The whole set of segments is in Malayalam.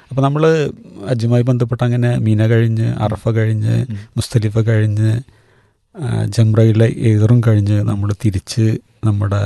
അപ്പോൾ നമ്മൾ ഹജ്ജുമായി ബന്ധപ്പെട്ട് അങ്ങനെ മീന കഴിഞ്ഞ് അറഫ കഴിഞ്ഞ് മുസ്തലിഫ കഴിഞ്ഞ് ആ, ജംറയിലെ ഏറും കഴിഞ്ഞ് നമ്മൾ തിരിച്ച് നമ്മുടെ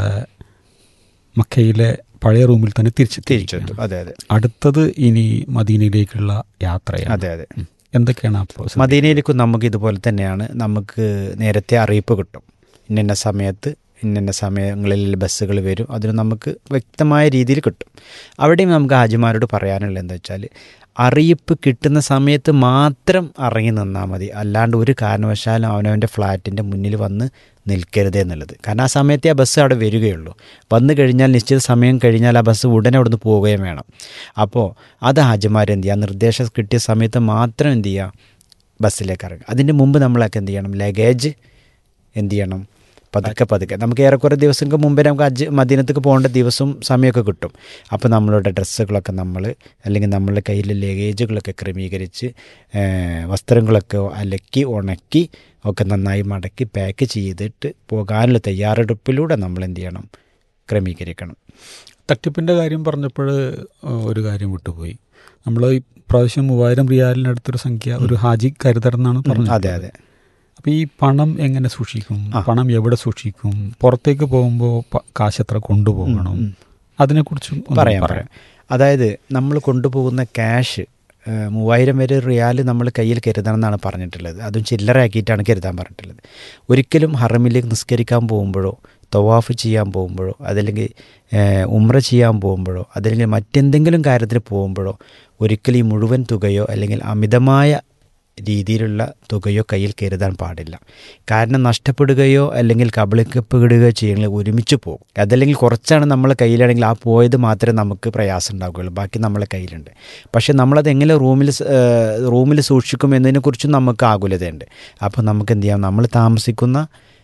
മക്കയിലെ പഴയ റൂമിൽ തന്നെ തിരിച്ച് തിരിച്ചെത്തും അതെ അതെ അടുത്തത് ഇനി മദീനയിലേക്കുള്ള യാത്രയാണ് അതെ അതെ ഉം. എന്തൊക്കെയാണ് ആ പ്രോസസ് മദീനയിലേക്കും നമുക്ക് ഇതുപോലെ തന്നെയാണ് നമുക്ക് നേരത്തെ അറിയിപ്പ് കിട്ടും ഇന്ന സമയത്ത് ഇന്ന സമയങ്ങളിൽ ബസ്സുകൾ വരും അതിന് നമുക്ക് വ്യക്തമായ രീതിയിൽ കിട്ടും അവിടെയും നമുക്ക് ഹാജിമാരോട് പറയാനുള്ളത് എന്താ വെച്ചാൽ അറിയിപ്പ് കിട്ടുന്ന സമയത്ത് മാത്രം ഇറങ്ങി നിന്നാൽ മതി അല്ലാണ്ട് ഒരു കാരണവശാലും അവനവൻ്റെ ഫ്ലാറ്റിൻ്റെ മുന്നിൽ വന്ന് നിൽക്കരുത് എന്നുള്ളത് കാരണം ആ സമയത്തെ ആ ബസ് അവിടെ വരികയുള്ളൂ വന്നു കഴിഞ്ഞാൽ നിശ്ചിത സമയം കഴിഞ്ഞാൽ ആ ബസ് ഉടനെ അവിടുന്ന് പോവുകയും വേണം അപ്പോൾ അത് ഹാജിമാരെന്ത് ചെയ്യുക നിർദ്ദേശം കിട്ടിയ സമയത്ത് മാത്രം എന്ത് ചെയ്യുക ബസ്സിലേക്ക് ഇറങ്ങുക അതിൻ്റെ മുമ്പ് നമ്മളൊക്കെ എന്ത് ചെയ്യണം ലഗേജ് എന്ത് ചെയ്യണം പതുക്കെ പതുക്കെ നമുക്ക് ഏറെക്കുറെ ദിവസങ്ങൾക്ക് മുമ്പേ നമുക്ക് അജ് മദീനത്തേക്ക് പോകേണ്ട ദിവസവും സമയമൊക്കെ കിട്ടും അപ്പോൾ നമ്മളുടെ ഡ്രസ്സുകളൊക്കെ നമ്മൾ അല്ലെങ്കിൽ നമ്മളുടെ കയ്യിലെ ലഗേജുകളൊക്കെ ക്രമീകരിച്ച് ഏഹ്, വസ്ത്രങ്ങളൊക്കെ അലക്കി ഉണക്കി ഒക്കെ നന്നായി മടക്കി പാക്ക് ചെയ്തിട്ട് പോകാനുള്ള തയ്യാറെടുപ്പിലൂടെ നമ്മൾ എന്ത് ചെയ്യണം ക്രമീകരിക്കണം തട്ടിപ്പിൻ്റെ കാര്യം പറഞ്ഞപ്പോൾ ഒരു കാര്യം വിട്ടുപോയി നമ്മൾ ഈ പ്രാവശ്യം മൂവായിരം റിയാലിനടുത്തൊരു സംഖ്യ ഒരു ഹാജി കരുതരം എന്നാണ് പറഞ്ഞത് അതെ അതെ അപ്പോൾ ഈ പണം എങ്ങനെ സൂക്ഷിക്കും ആ. പണം എവിടെ സൂക്ഷിക്കും പുറത്തേക്ക് പോകുമ്പോൾ കാശ് എത്ര കൊണ്ടുപോകണം ഉം. അതിനെക്കുറിച്ചും ഒന്ന് പറയാം പറയാം അതായത് നമ്മൾ കൊണ്ടുപോകുന്ന ക്യാഷ് ഏഹ്, മൂവായിരം വരെ റിയാൽ നമ്മൾ കയ്യിൽ കരുതണം എന്നാണ് പറഞ്ഞിട്ടുള്ളത് അതും ചില്ലറയാക്കിയിട്ടാണ് കരുതാൻ പറഞ്ഞിട്ടുള്ളത് ഒരിക്കലും ഹറമിലേക്ക് നിസ്കരിക്കാൻ പോകുമ്പോഴോ തവാഫ് ചെയ്യാൻ പോകുമ്പോഴോ അതല്ലെങ്കിൽ ഏഹ്, ഉംറ ചെയ്യാൻ പോകുമ്പോഴോ അതല്ലെങ്കിൽ മറ്റെന്തെങ്കിലും കാര്യത്തിന് പോകുമ്പോഴോ ഒരിക്കലും ഈ മുഴുവൻ തുകയോ അല്ലെങ്കിൽ അമിതമായ രീതിയിലുള്ള തുകയോ കയ്യിൽ കരുതാൻ പാടില്ല കാരണം നഷ്ടപ്പെടുകയോ അല്ലെങ്കിൽ കബളിക്കപ്പെടുകയോ ചെയ്യണമെങ്കിൽ ഒരുമിച്ച് പോകും അതല്ലെങ്കിൽ കുറച്ചാണ് നമ്മളെ കയ്യിലാണെങ്കിൽ ആ പോയത് മാത്രമേ നമുക്ക് പ്രയാസം ഉണ്ടാവുകയുള്ളൂ ബാക്കി നമ്മളെ കയ്യിലുണ്ട് പക്ഷേ നമ്മളത് എങ്ങനെ റൂമിൽ സ്- ഏഹ് റൂമിൽ സൂക്ഷിക്കും എന്നതിനെക്കുറിച്ചും നമുക്ക് ആകുലതയുണ്ട് അപ്പോൾ നമുക്ക് എന്ത് ചെയ്യാം നമ്മൾ താമസിക്കുന്ന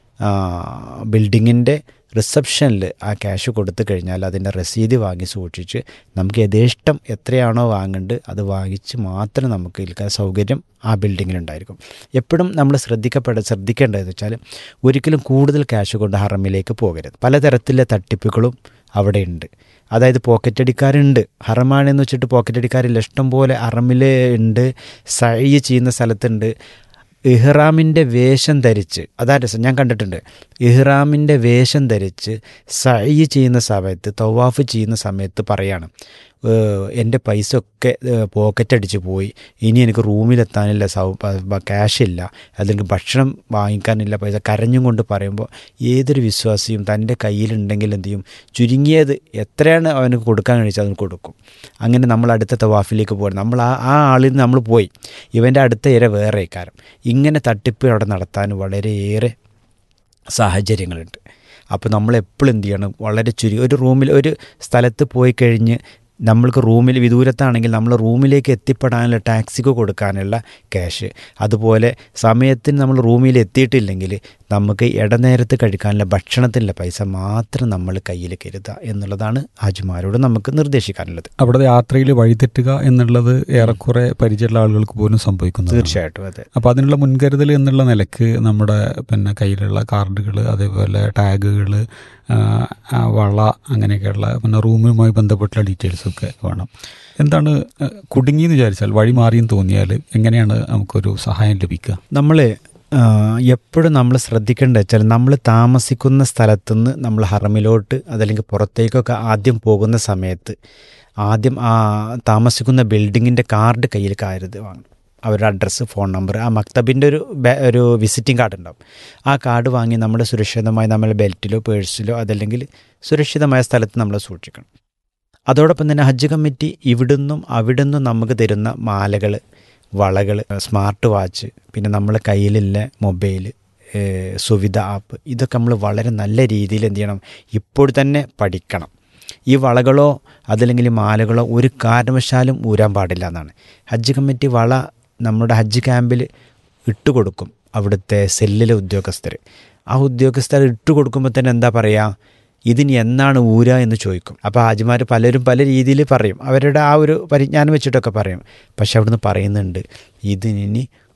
ബിൽഡിങ്ങിൻ്റെ റിസപ്ഷനിൽ ആ ക്യാഷ് കൊടുത്തു കഴിഞ്ഞാൽ അതിൻ്റെ രസീത് വാങ്ങി സൂക്ഷിച്ച് നമുക്ക് യഥേഷ്ടം എത്രയാണോ വാങ്ങേണ്ടത് അത് വാങ്ങിച്ച് മാത്രം നമുക്ക് ഇരിക്കാൻ സൗകര്യം ആ ബിൽഡിങ്ങിലുണ്ടായിരിക്കും എപ്പോഴും നമ്മൾ ശ്രദ്ധിക്കപ്പെട ശ്രദ്ധിക്കേണ്ടതെന്ന് വെച്ചാൽ ഒരിക്കലും കൂടുതൽ ക്യാഷ് കൊണ്ട് ഹറമിലേക്ക് പോകരുത് പലതരത്തിലെ തട്ടിപ്പുകളും അവിടെ ഉണ്ട് അതായത് പോക്കറ്റ് അടിക്കാരുണ്ട് ഹറമാണെന്ന് വെച്ചിട്ട് പോക്കറ്റ് അടിക്കാരില്ല ഇഷ്ടം പോലെ ഹറമിൽ ഉണ്ട് സൈ ചെയ്യുന്ന സ്ഥലത്തുണ്ട് ഇഹ്റാമിൻ്റെ വേഷം ധരിച്ച് അതാ രസം ഞാൻ കണ്ടിട്ടുണ്ട് ഇഹ്റാമിൻ്റെ വേഷം ധരിച്ച് സൈ ചെയ്യുന്ന സമയത്ത് തവാഫ് ചെയ്യുന്ന സമയത്ത് പറയാണ് "ഏഹ്, എൻ്റെ പൈസ ഒക്കെ പോക്കറ്റ് അടിച്ച് പോയി ഇനി എനിക്ക് റൂമിലെത്താനില്ല സൗ ക്യാഷ് ഇല്ല അല്ലെങ്കിൽ ഭക്ഷണം വാങ്ങിക്കാനില്ല പൈസ കരഞ്ഞും കൊണ്ട് പറയുമ്പോൾ ഏതൊരു വിശ്വാസിയും തൻ്റെ കയ്യിലുണ്ടെങ്കിൽ എന്ത് ചെയ്യും ചുരുങ്ങിയത് എത്രയാണ് അവന് കൊടുക്കാൻ കഴിച്ചാൽ അതിന് കൊടുക്കും അങ്ങനെ നമ്മൾ അടുത്ത തവാഫിലേക്ക് പോകണം നമ്മൾ ആ ആ ആളിൽ നിന്ന് നമ്മൾ പോയി ഇവൻ്റെ അടുത്ത ഇര വേറെ കാരം ഇങ്ങനെ തട്ടിപ്പ് അവിടെ നടത്താൻ വളരെയേറെ സാഹചര്യങ്ങളുണ്ട് അപ്പോൾ നമ്മൾ എപ്പോഴും എന്ത് ചെയ്യണം വളരെ ചുരുങ്ങി ഒരു റൂമിൽ ഒരു സ്ഥലത്ത് പോയി കഴിഞ്ഞ് നമ്മൾക്ക് റൂമിൽ വിദൂരത്താണെങ്കിൽ നമ്മൾ റൂമിലേക്ക് എത്തിപ്പെടാനുള്ള ടാക്സിക്ക് കൊടുക്കാനുള്ള ക്യാഷ് അതുപോലെ സമയത്തിന് നമ്മൾ റൂമിൽ എത്തിയിട്ടില്ലെങ്കിൽ നമുക്ക് ഇടനേരത്ത് കഴിക്കാനുള്ള ഭക്ഷണത്തിനുള്ള പൈസ മാത്രം നമ്മൾ കയ്യിൽ കരുതുക എന്നുള്ളതാണ് ഹാജിമാരോട് നമുക്ക് നിർദ്ദേശിക്കാനുള്ളത് അവിടെ യാത്രയിൽ വഴിതെറ്റുക എന്നുള്ളത് ഏറെക്കുറെ പരിചയമുള്ള ആളുകൾക്ക് പോലും സംഭവിക്കുന്നു തീർച്ചയായിട്ടും അതെ അപ്പോൾ അതിനുള്ള മുൻകരുതൽ എന്നുള്ള നിലക്ക് നമ്മുടെ പിന്നെ കയ്യിലുള്ള കാർഡുകൾ അതേപോലെ ടാഗുകൾ വള അങ്ങനെയൊക്കെയുള്ള പിന്നെ റൂമുമായി ബന്ധപ്പെട്ടുള്ള ഡീറ്റെയിൽസ് ഒക്കെ വേണം എന്താണ് ആ, കുടുങ്ങിയെന്ന് വിചാരിച്ചാൽ വഴി മാറിയെന്ന് തോന്നിയാൽ എങ്ങനെയാണ് നമുക്കൊരു സഹായം ലഭിക്കുക നമ്മൾ എപ്പോഴും നമ്മൾ ശ്രദ്ധിക്കേണ്ടത് വെച്ചാൽ നമ്മൾ താമസിക്കുന്ന സ്ഥലത്തുനിന്ന് നമ്മൾ ഹറമിലോട്ട് അതല്ലെങ്കിൽ പുറത്തേക്കൊക്കെ ആദ്യം പോകുന്ന സമയത്ത് ആദ്യം ആ താമസിക്കുന്ന ബിൽഡിങ്ങിൻ്റെ കാർഡ് കയ്യിൽ കരുത് വാങ്ങണം അവരുടെ അഡ്രസ്സ് ഫോൺ നമ്പർ ആ മക്തബിൻ്റെ ഒരു ബെ- ഒരു വിസിറ്റിംഗ് കാർഡ് ഉണ്ടാവും ആ കാർഡ് വാങ്ങി നമ്മൾ സുരക്ഷിതമായി നമ്മുടെ ബെൽറ്റിലോ പേഴ്സിലോ അതല്ലെങ്കിൽ സുരക്ഷിതമായ സ്ഥലത്ത് നമ്മൾ സൂക്ഷിക്കണം അതോടൊപ്പം തന്നെ ഹജ്ജ് കമ്മിറ്റി ഇവിടുന്നും അവിടുന്നും നമുക്ക് തരുന്ന മാലകൾ വളകൾ സ്മാർട്ട് വാച്ച് പിന്നെ നമ്മളെ കയ്യിലുള്ള മൊബൈൽ സുവിധ ആപ്പ് ഇതൊക്കെ നമ്മൾ വളരെ നല്ല രീതിയിൽ എന്ത് ചെയ്യണം ഇപ്പോൾ തന്നെ പഠിക്കണം ഈ വളകളോ അതല്ലെങ്കിൽ ഈ മാലകളോ ഒരു കാരണവശാലും ഊരാൻ പാടില്ല എന്നാണ് ഹജ്ജ് കമ്മിറ്റി വള നമ്മുടെ ഹജ്ജ് ക്യാമ്പിൽ ഇട്ടുകൊടുക്കും അവിടുത്തെ സെല്ലിലെ ഉദ്യോഗസ്ഥർ ആ ഉദ്യോഗസ്ഥർ ഇട്ട് കൊടുക്കുമ്പോൾ തന്നെ എന്താ പറയുക ഇതിനി എന്നാണ് ഊര എന്ന് ചോദിക്കും അപ്പോൾ ഹാജിമാർ പലരും പല രീതിയിൽ പറയും അവരുടെ ആ ഒരു പരിജ്ഞാനം വെച്ചിട്ടൊക്കെ പറയും പക്ഷെ അവിടുന്ന് പറയുന്നുണ്ട് ഇതിനി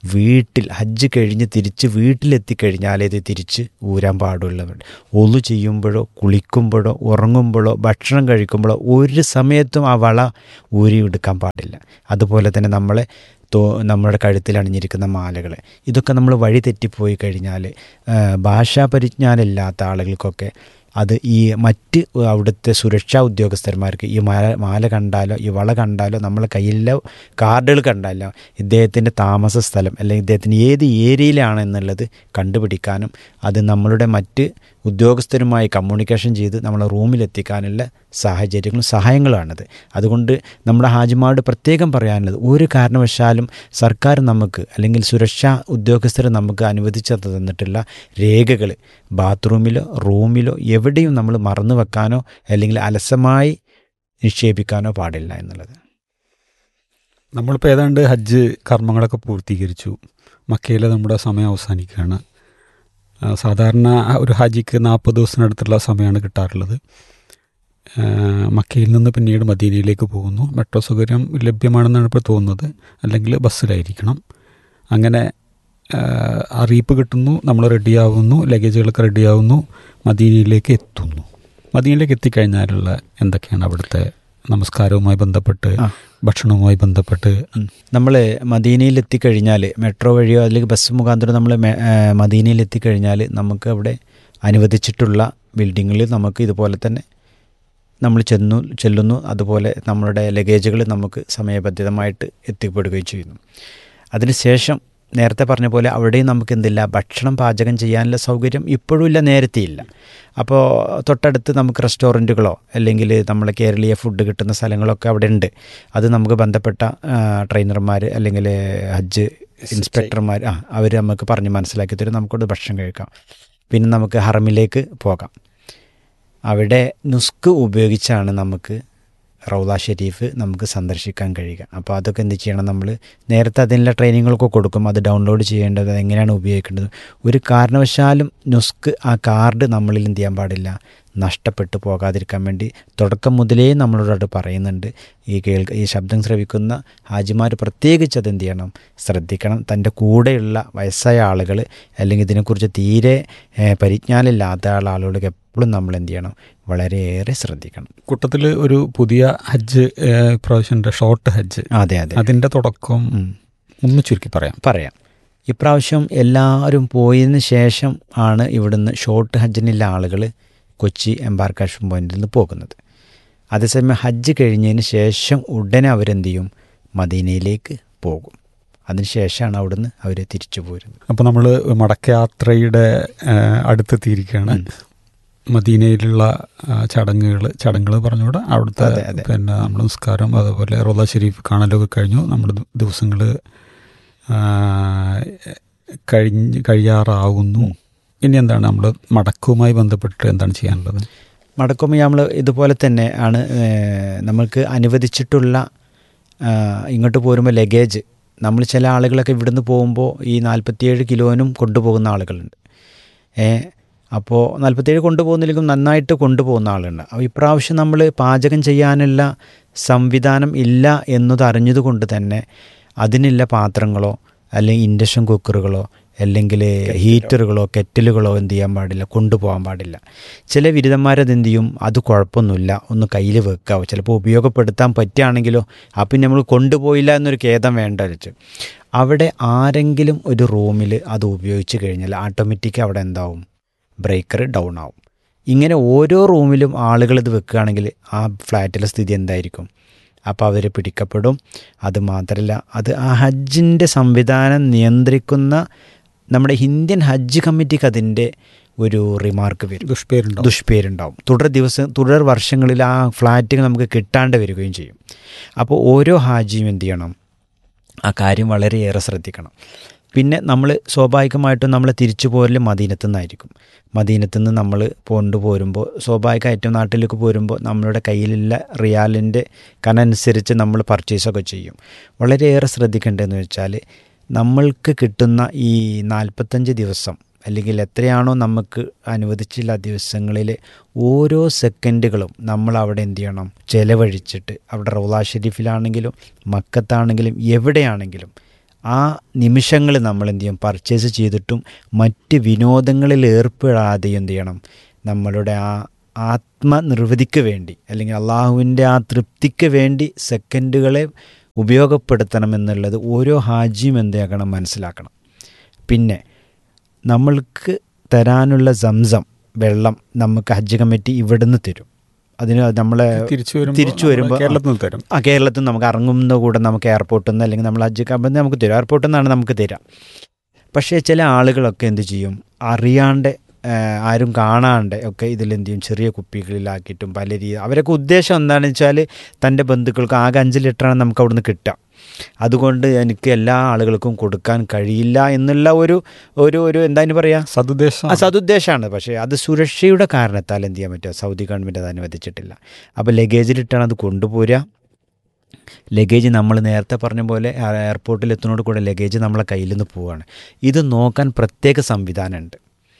വീട്ടിൽ ഹജ്ജ് കഴിഞ്ഞ് തിരിച്ച് വീട്ടിലെത്തിക്കഴിഞ്ഞാലേ ഇത് തിരിച്ച് ഊരാൻ പാടുള്ളവർ ഒന്നു ചെയ്യുമ്പോഴോ കുളിക്കുമ്പോഴോ ഉറങ്ങുമ്പോഴോ ഭക്ഷണം കഴിക്കുമ്പോഴോ ഒരു സമയത്തും ആ വള ഊരി എടുക്കാൻ പാടില്ല അതുപോലെ തന്നെ നമ്മളെ തോ നമ്മുടെ കഴുത്തിൽ അണിഞ്ഞിരിക്കുന്ന മാലകൾ ഇതൊക്കെ നമ്മൾ വഴി തെറ്റിപ്പോയി കഴിഞ്ഞാൽ ഭാഷാ പരിജ്ഞാനം ഇല്ലാത്ത ആളുകൾക്കൊക്കെ അത് ഈ മറ്റ് അവിടുത്തെ സുരക്ഷാ ഉദ്യോഗസ്ഥന്മാർക്ക് ഈ മാല മാല കണ്ടാലോ ഈ വള കണ്ടാലോ നമ്മളെ കയ്യിലോ കാർഡുകൾ കണ്ടാലോ ഇദ്ദേഹത്തിൻ്റെ താമസ സ്ഥലം അല്ലെങ്കിൽ ഇദ്ദേഹത്തിന് ഏത് ഏരിയയിലാണ് എന്നുള്ളത് കണ്ടുപിടിക്കാനും അത് നമ്മളുടെ മറ്റ് ഉദ്യോഗസ്ഥരുമായി കമ്മ്യൂണിക്കേഷൻ ചെയ്ത് നമ്മളെ റൂമിലെത്തിക്കാനുള്ള സാഹചര്യങ്ങളും സഹായങ്ങളുമാണിത് അതുകൊണ്ട് നമ്മുടെ ഹാജിമാരോട് പ്രത്യേകം പറയാനുള്ളത് ഒരു കാരണവശാലും സർക്കാർ നമുക്ക് അല്ലെങ്കിൽ സുരക്ഷാ ഉദ്യോഗസ്ഥർ നമുക്ക് അനുവദിച്ചു തന്നിട്ടുള്ള രേഖകൾ ബാത്റൂമിലോ റൂമിലോ എവിടെയും നമ്മൾ മറന്നു വെക്കാനോ അല്ലെങ്കിൽ അലസമായി നിക്ഷേപിക്കാനോ പാടില്ല എന്നുള്ളത് നമ്മളിപ്പോൾ ഏതാണ്ട് ഹജ്ജ് കർമ്മങ്ങളൊക്കെ പൂർത്തീകരിച്ചു മക്കയിലെ നമ്മുടെ സമയം അവസാനിക്കുകയാണ് ആ, സാധാരണ ഒരു ഹാജിക്ക് നാൽപ്പത് ദിവസത്തിനടുത്തുള്ള സമയമാണ് കിട്ടാറുള്ളത് ആ, മക്കയിൽ നിന്ന് പിന്നീട് മദീനയിലേക്ക് പോകുന്നു മെട്രോ സൗകര്യം ലഭ്യമാണെന്നാണ് ഇപ്പോൾ തോന്നുന്നത് അല്ലെങ്കിൽ ബസ്സിലായിരിക്കണം അങ്ങനെ ആ, അറിയിപ്പ് കിട്ടുന്നു നമ്മൾ റെഡിയാവുന്നു ലഗേജുകളൊക്കെ റെഡിയാവുന്നു മദീനയിലേക്ക് എത്തുന്നു മദീനയിലേക്ക് എത്തിക്കഴിഞ്ഞാലുള്ള എന്തൊക്കെയാണ് അവിടുത്തെ നമസ്കാരവുമായി ബന്ധപ്പെട്ട് ആ. ഭക്ഷണവുമായി ബന്ധപ്പെട്ട് നമ്മൾ മദീനയിൽ എത്തിക്കഴിഞ്ഞാൽ മെട്രോ വഴിയോ അല്ലെങ്കിൽ ബസ് മുഖാന്തരം നമ്മൾ മദീനയിൽ എത്തിക്കഴിഞ്ഞാൽ നമുക്ക് അവിടെ അനുവദിച്ചിട്ടുള്ള ബിൽഡിങ്ങിൽ നമുക്ക് ഇതുപോലെ തന്നെ നമ്മൾ ചെന്നു ചെല്ലുന്നു അതുപോലെ നമ്മളുടെ ലഗേജുകൾ നമുക്ക് സമയബന്ധിതമായിട്ട് എത്തിപ്പെടുകയും ചെയ്യുന്നു അതിനുശേഷം നേരത്തെ പറഞ്ഞ പോലെ അവിടെയും നമുക്ക് എന്തില്ല ഭക്ഷണം പാചകം ചെയ്യാനുള്ള സൗകര്യം ഇപ്പോഴും ഇല്ല നേരത്തെ ഇല്ല അപ്പോൾ തൊട്ടടുത്ത് നമുക്ക് റെസ്റ്റോറൻറ്റുകളോ അല്ലെങ്കിൽ നമ്മളെ കേരളീയ ഫുഡ് കിട്ടുന്ന സ്ഥലങ്ങളൊക്കെ അവിടെ ഉണ്ട് അത് നമുക്ക് ബന്ധപ്പെട്ട ട്രെയിനർമാർ അല്ലെങ്കിൽ ഹജ്ജ് ഇൻസ്പെക്ടർമാർ ആ അവർ നമുക്ക് പറഞ്ഞ് മനസ്സിലാക്കി തരും നമുക്കവിടെ ഭക്ഷണം കഴിക്കാം പിന്നെ നമുക്ക് ഹറമിലേക്ക് പോകാം അവിടെ നുസ്ക് ഉപയോഗിച്ചാണ് നമുക്ക് റൗദ ഷെരീഫ് നമുക്ക് സന്ദർശിക്കാൻ കഴിയുക അപ്പോൾ അതൊക്കെ എന്ത് ചെയ്യണം നമ്മൾ നേരത്തെ അതിനുള്ള ട്രെയിനിങ്ങുകളൊക്കെ കൊടുക്കും അത് ഡൗൺലോഡ് ചെയ്യേണ്ടത് എങ്ങനെയാണ് ഉപയോഗിക്കേണ്ടത് ഒരു കാരണവശാലും നുസ്ക് ആ കാർഡ് നമ്മളിൽ എന്ത് ചെയ്യാൻ പാടില്ല നഷ്ടപ്പെട്ടു പോകാതിരിക്കാൻ വേണ്ടി തുടക്കം മുതലേ നമ്മളോട് പറയുന്നുണ്ട് ഈ കേൾക്ക ഈ ശബ്ദം ശ്രവിക്കുന്ന ഹാജിമാർ പ്രത്യേകിച്ച് അത് എന്ത് ചെയ്യണം ശ്രദ്ധിക്കണം തൻ്റെ കൂടെയുള്ള വയസ്സായ ആളുകൾ അല്ലെങ്കിൽ ഇതിനെക്കുറിച്ച് തീരെ ഏഹ്, പരിജ്ഞാനമില്ലാത്ത ആളുകളൊക്കെ എപ്പോഴും നമ്മൾ എന്ത് ചെയ്യണം വളരെയേറെ ശ്രദ്ധിക്കണം കൂട്ടത്തിൽ ഒരു പുതിയ ഹജ്ജ് ഏഹ്, പ്രാവശ്യൻ്റെ ഷോർട്ട് ഹജ്ജ് അതെ അതെ അതിൻ്റെ തുടക്കം ഉം. ഒന്ന് ചുരുക്കി പറയാം പറയാം ഇപ്രാവശ്യം എല്ലാവരും പോയതിന് ശേഷം ആണ് ഇവിടുന്ന് ഷോർട്ട് ഹജ്ജിനുള്ള ആളുകൾ കൊച്ചി എംബാർക്കേഷൻ പോയിന്റിൽ നിന്ന് പോകുന്നത് അതേസമയം ഹജ്ജ് കഴിഞ്ഞതിന് ശേഷം ഉടനെ അവരെന്ത് ചെയ്യും മദീനയിലേക്ക് പോകും അതിനുശേഷമാണ് അവിടുന്ന് അവർ തിരിച്ചു പോരുന്നത് അപ്പോൾ നമ്മൾ മടക്കയാത്രയുടെ ഏഹ്, അടുത്തെത്തിയിരിക്കുകയാണ് മദീനയിലുള്ള ചടങ്ങുകൾ ചടങ്ങുകൾ പറഞ്ഞുകൂടെ അവിടുത്തെ അതെ, അതെ. പിന്നെ നമ്മൾ നിസ്കാരം അതുപോലെ റോദ ഷെരീഫ് കാണലൊക്കെ കഴിഞ്ഞു നമ്മുടെ ദിവസങ്ങൾ കഴിഞ്ഞ് കഴിയാറാവുന്നു ഇനി എന്താണ് നമ്മൾ മടക്കവുമായി ബന്ധപ്പെട്ട് എന്താണ് ചെയ്യാനുള്ളത് മടക്കുമ്പോൾ നമ്മൾ ഇതുപോലെ തന്നെ ആണ് ഏഹ്, നമ്മൾക്ക് അനുവദിച്ചിട്ടുള്ള ആ, ഇങ്ങോട്ട് പോരുമ്പോൾ ലഗേജ് നമ്മൾ ചില ആളുകളൊക്കെ ഇവിടുന്ന് പോകുമ്പോൾ ഈ നാൽപ്പത്തിയേഴ് കിലോനും കൊണ്ടുപോകുന്ന ആളുകളുണ്ട് ഏ അപ്പോൾ നാൽപ്പത്തിയേഴ് കൊണ്ടുപോകുന്നില്ലെങ്കിലും നന്നായിട്ട് കൊണ്ടുപോകുന്ന ആളുണ്ട് അപ്പോൾ ഇപ്രാവശ്യം നമ്മൾ പാചകം ചെയ്യാനുള്ള സംവിധാനം ഇല്ല എന്നത് അറിഞ്ഞതുകൊണ്ട് തന്നെ അതിനുള്ള പാത്രങ്ങളോ അല്ലെങ്കിൽ ഇൻഡക്ഷൻ കുക്കറുകളോ അല്ലെങ്കിൽ ഹീറ്ററുകളോ കെറ്റലുകളോ എന്ത് ചെയ്യാൻ പാടില്ല കൊണ്ടുപോകാൻ പാടില്ല ചില ബിരുദന്മാരത് എന്ത് ചെയ്യും അത് കുഴപ്പമൊന്നുമില്ല ഒന്ന് കയ്യിൽ വെക്കാവോ ചിലപ്പോൾ ഉപയോഗപ്പെടുത്താൻ പറ്റുകയാണെങ്കിലോ അപ്പം നമ്മൾ കൊണ്ടുപോയില്ല എന്നൊരു ഖേദം വേണ്ട വെച്ച് അവിടെ ആരെങ്കിലും ഒരു റൂമിൽ അത് ഉപയോഗിച്ച് കഴിഞ്ഞാൽ ഓട്ടോമാറ്റിക് അവിടെ എന്താവും ബ്രേക്കർ ഡൗൺ ആവും ഇങ്ങനെ ഓരോ റൂമിലും ആളുകൾ ഇത് വെക്കുകയാണെങ്കിൽ ആ ഫ്ലാറ്റിലെ സ്ഥിതി എന്തായിരിക്കും അപ്പോൾ അവർ പിടിക്കപ്പെടും അത് മാത്രമല്ല അത് ആ ഹജ്ജിൻ്റെ സംവിധാനം നിയന്ത്രിക്കുന്ന നമ്മുടെ ഇന്ത്യൻ ഹജ്ജ് കമ്മിറ്റിക്ക് അതിൻ്റെ ഒരു റിമാർക്ക് വരും ദുഷ്പേരുണ്ടോ ദുഷ്പേരുണ്ടാവും തുടർ ദിവസം തുടർ വർഷങ്ങളിൽ ആ ഫ്ലാറ്റുകൾ നമുക്ക് കിട്ടാണ്ട് വരികയും ചെയ്യും അപ്പോൾ ഓരോ ഹാജിയും എന്ത് ചെയ്യണം ആ കാര്യം വളരെയേറെ ശ്രദ്ധിക്കണം പിന്നെ നമ്മൾ സ്വാഭാവികമായിട്ടും നമ്മൾ തിരിച്ചു പോരൽ മദീനത്തു നിന്നായിരിക്കും മദീനത്തു നിന്ന് നമ്മൾ കൊണ്ടുപോരുമ്പോൾ സ്വാഭാവികമായിട്ടും നാട്ടിലേക്ക് പോരുമ്പോൾ നമ്മളുടെ കയ്യിലുള്ള റിയാലിൻ്റെ കനനുസരിച്ച് നമ്മൾ പർച്ചേസൊക്കെ ചെയ്യും വളരെയേറെ ശ്രദ്ധിക്കേണ്ടതെന്ന് വെച്ചാൽ നമ്മൾക്ക് കിട്ടുന്ന ഈ നാൽപ്പത്തഞ്ച് ദിവസം അല്ലെങ്കിൽ എത്രയാണോ നമുക്ക് അനുവദിച്ചില്ല ദിവസങ്ങളിൽ ഓരോ സെക്കൻഡുകളും നമ്മൾ അവിടെ എന്ത് ചെയ്യണം ചെലവഴിച്ചിട്ട് അവിടെ റൗലാ ഷെരീഫിലാണെങ്കിലും മക്കത്താണെങ്കിലും എവിടെയാണെങ്കിലും ആ നിമിഷങ്ങൾ നമ്മൾ എന്ത് ചെയ്യും പർച്ചേസ് ചെയ്തിട്ടും മറ്റ് വിനോദങ്ങളിൽ ഏർപ്പെടാതെയും എന്ത് ചെയ്യണം നമ്മളുടെ ആ ആത്മനിർവൃതിക്ക് വേണ്ടി അല്ലെങ്കിൽ അള്ളാഹുവിൻ്റെ ആ തൃപ്തിക്ക് വേണ്ടി സെക്കൻഡുകളെ ഉപയോഗപ്പെടുത്തണമെന്നുള്ളത് ഓരോ ഹാജിയും എന്താക്കണം മനസ്സിലാക്കണം പിന്നെ നമ്മൾക്ക് തരാനുള്ള സംസം വെള്ളം നമുക്ക് ഹജ്ജ് കമ്മിറ്റി ഇവിടുന്ന് തരും അതിന് നമ്മളെ തിരിച്ചു വരുമ്പോൾ തിരിച്ചു വരുമ്പോൾ കേരളത്തിൽ നിന്ന് തരും ആ കേരളത്തിൽ നിന്ന് നമുക്ക് ഇറങ്ങുന്ന കൂടെ നമുക്ക് എയർപോർട്ടിൽ നിന്ന് അല്ലെങ്കിൽ നമ്മൾ ഹജ്ജ് കമ്പനി നമുക്ക് തരും എയർപോർട്ടിൽ നിന്നാണ് നമുക്ക് തരാം പക്ഷേ ചില ആളുകളൊക്കെ എന്ത് ചെയ്യും അറിയാണ്ട് ആ, ആരും കാണാണ്ട് ഒക്കെ ഇതിലെന്ത് ചെയ്യും ചെറിയ കുപ്പികളിലാക്കിയിട്ടും പല രീതി അവരൊക്കെ ഉദ്ദേശം എന്താണെന്ന് വെച്ചാൽ തൻ്റെ ബന്ധുക്കൾക്ക് ആകെ അഞ്ച് ലിറ്ററാണ് നമുക്ക് അവിടുന്ന് കിട്ടുക അതുകൊണ്ട് എനിക്ക് എല്ലാ ആളുകൾക്കും കൊടുക്കാൻ കഴിയില്ല എന്നുള്ള ഒരു ഒരു ഒരു എന്താ പറയുക സതുദ്ദേശം ആ സതുദ്ദേശമാണ് പക്ഷേ അത് സുരക്ഷയുടെ കാരണത്താൽ എന്ത് ചെയ്യാൻ പറ്റുക സൗദി ഗവൺമെൻറ് അത് അനുവദിച്ചിട്ടില്ല അപ്പോൾ ലഗേജിലിട്ടാണ് അത് കൊണ്ടുപോരുക ലഗേജ് നമ്മൾ നേരത്തെ പറഞ്ഞ പോലെ ആ എയർപോർട്ടിൽ എത്തുന്നതോട് കൂടെ ലഗേജ് നമ്മളെ കയ്യിൽ നിന്ന് പോവുകയാണ് ഇത് നോക്കാൻ പ്രത്യേക സംവിധാനമുണ്ട്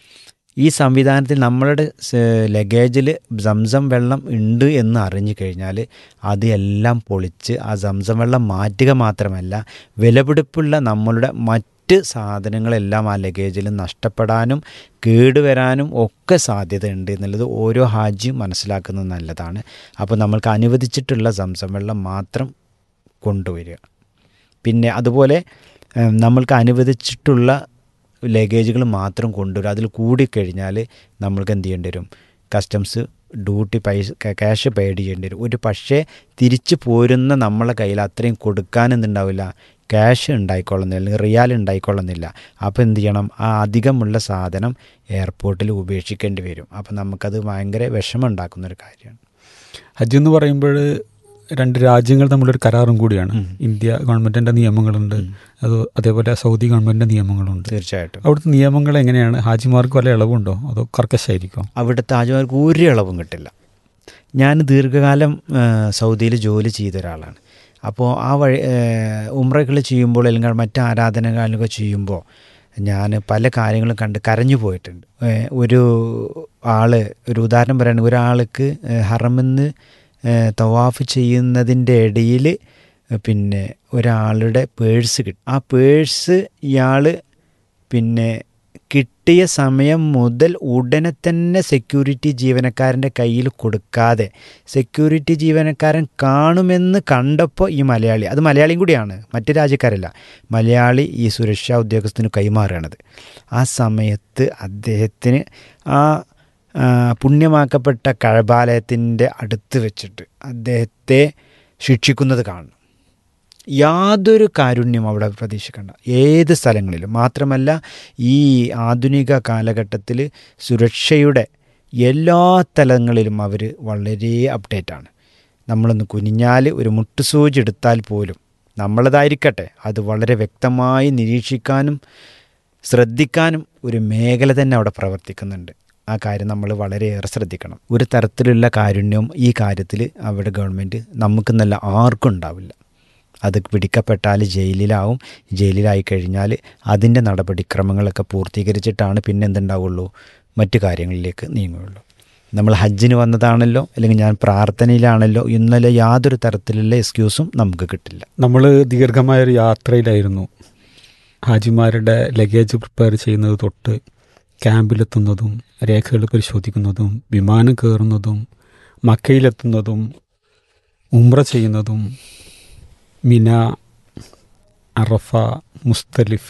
ഈ സംവിധാനത്തിൽ നമ്മളുടെ ലഗേജിൽ സംസം വെള്ളം ഉണ്ട് എന്ന് അറിഞ്ഞു കഴിഞ്ഞാൽ അത് എല്ലാം പൊളിച്ച് ആ സംസം വെള്ളം മാറ്റുക മാത്രമല്ല വിലപിടിപ്പുള്ള നമ്മളുടെ മറ്റ് സാധനങ്ങളെല്ലാം ആ ലഗേജിൽ നഷ്ടപ്പെടാനും കേടുവരാനും ഒക്കെ സാധ്യതയുണ്ട് എന്നുള്ളത് ഓരോ ഹാജിയും മനസ്സിലാക്കുന്നത് നല്ലതാണ് അപ്പോൾ നമ്മൾക്ക് അനുവദിച്ചിട്ടുള്ള സംസം വെള്ളം മാത്രം കൊണ്ടുവരിക പിന്നെ അതുപോലെ ഏം, നമ്മൾക്ക് അനുവദിച്ചിട്ടുള്ള ലഗേജുകൾ മാത്രം കൊണ്ടുവരിക അതിൽ കൂടിക്കഴിഞ്ഞാൽ നമ്മൾക്ക് എന്ത് ചെയ്യേണ്ടി വരും കസ്റ്റംസ് ഡ്യൂട്ടി പൈസ ക്യാഷ് പെയ്ഡ് ചെയ്യേണ്ടി വരും ഒരു പക്ഷേ തിരിച്ചു പോരുന്ന നമ്മളെ കയ്യിൽ അത്രയും കൊടുക്കാൻ എന്തുണ്ടാവില്ല ക്യാഷ് ഉണ്ടായിക്കൊള്ളുന്നില്ല അല്ലെങ്കിൽ റിയാൽ ഉണ്ടായിക്കൊള്ളുന്നില്ല അപ്പോൾ എന്ത് ചെയ്യണം ആ അധികമുള്ള സാധനം എയർപോർട്ടിൽ ഉപേക്ഷിക്കേണ്ടി വരും അപ്പോൾ നമുക്കത് ഭയങ്കര വിഷമം ഉണ്ടാക്കുന്ന ഒരു കാര്യമാണ് ഹജ്ജ് എന്ന് പറയുമ്പോൾ രണ്ട് രാജ്യങ്ങൾ തമ്മിലൊരു കരാറും കൂടിയാണ് ഉം. ഇന്ത്യ ഗവൺമെന്റിന്റെ നിയമങ്ങളുണ്ട് അത് അതേപോലെ സൗദി ഗവൺമെന്റിന്റെ നിയമങ്ങളുണ്ട് തീർച്ചയായിട്ടും അവിടുത്തെ നിയമങ്ങൾ എങ്ങനെയാണ് ഹാജിമാർക്ക് വല്ല ഇളവുണ്ടോ അതോ കർക്കശായിരിക്കും അവിടുത്തെ ആജുമാർക്ക് ഒരു ഇളവും കിട്ടില്ല ഞാൻ ദീർഘകാലം സൗദിയിൽ ജോലി ചെയ്ത ഒരാളാണ് അപ്പോൾ ആ വഴി ഉമ്രകൾ ചെയ്യുമ്പോൾ അല്ലെങ്കിൽ മറ്റ് ആരാധനകളൊക്കെ ചെയ്യുമ്പോൾ ഞാൻ പല കാര്യങ്ങളും കണ്ട് കരഞ്ഞു പോയിട്ടുണ്ട് ഏഹ് ഒരു ആള് ഒരു ഉദാഹരണം പറയുകയാണെങ്കിൽ ഒരാൾക്ക് ഹറമെന്ന് തവാഫ് ചെയ്യുന്നതിൻ്റെ ഇടയിൽ പിന്നെ ഒരാളുടെ പേഴ്സ് കിട്ടും ആ പേഴ്സ് ഇയാൾ പിന്നെ കിട്ടിയ സമയം മുതൽ ഉടനെ തന്നെ സെക്യൂരിറ്റി ജീവനക്കാരൻ്റെ കയ്യിൽ കൊടുക്കാതെ സെക്യൂരിറ്റി ജീവനക്കാരൻ കാണുമെന്ന് കണ്ടപ്പോൾ ഈ മലയാളി അത് മലയാളിയും കൂടിയാണ് മറ്റ് രാജ്യക്കാരല്ല മലയാളി ഈ സുരക്ഷാ ഉദ്യോഗസ്ഥന് കൈമാറുകയാണത് ആ സമയത്ത് അദ്ദേഹത്തിന് ആ ആ, പുണ്യമാക്കപ്പെട്ട കഴബാലയത്തിൻ്റെ അടുത്ത് വെച്ചിട്ട് അദ്ദേഹത്തെ ശിക്ഷിക്കുന്നത് കാണണം യാതൊരു കാരുണ്യം അവിടെ പ്രതീക്ഷിക്കേണ്ട ഏത് സ്ഥലങ്ങളിലും മാത്രമല്ല ഈ ആധുനിക കാലഘട്ടത്തിൽ സുരക്ഷയുടെ എല്ലാ തലങ്ങളിലും അവർ വളരെ അപ്ഡേറ്റാണ് നമ്മളൊന്ന് കുനിഞ്ഞാൽ ഒരു മുട്ടുസൂചി എടുത്താൽ പോലും നമ്മളതായിരിക്കട്ടെ അത് വളരെ വ്യക്തമായി നിരീക്ഷിക്കാനും ശ്രദ്ധിക്കാനും ഒരു മേഖല തന്നെ അവിടെ പ്രവർത്തിക്കുന്നുണ്ട് ആ കാര്യം നമ്മൾ വളരെയേറെ ശ്രദ്ധിക്കണം ഒരു തരത്തിലുള്ള കാരുണ്യവും ഈ കാര്യത്തിൽ അവിടെ ഗവൺമെൻറ് നമുക്ക് നല്ല ആർക്കും ഉണ്ടാവില്ല അത് പിടിക്കപ്പെട്ടാൽ ജയിലിലാവും ജയിലിലായി കഴിഞ്ഞാൽ അതിൻ്റെ നടപടിക്രമങ്ങളൊക്കെ പൂർത്തീകരിച്ചിട്ടാണ് പിന്നെ എന്തുണ്ടാവുള്ളൂ മറ്റു കാര്യങ്ങളിലേക്ക് നീങ്ങുകയുള്ളൂ നമ്മൾ ഹജ്ജിന് വന്നതാണല്ലോ അല്ലെങ്കിൽ ഞാൻ പ്രാർത്ഥനയിലാണല്ലോ ഇന്നലെ യാതൊരു തരത്തിലുള്ള എക്സ്ക്യൂസും നമുക്ക് കിട്ടില്ല നമ്മൾ ദീർഘമായൊരു യാത്രയിലായിരുന്നു ഹാജിമാരുടെ ലഗേജ് പ്രിപ്പയർ ചെയ്യുന്നത് തൊട്ട് ക്യാമ്പിലെത്തുന്നതും രേഖകൾ പരിശോധിക്കുന്നതും വിമാനം കയറുന്നതും മക്കയിലെത്തുന്നതും ഉംറ ചെയ്യുന്നതും മിന അറഫ മുസ്തലിഫ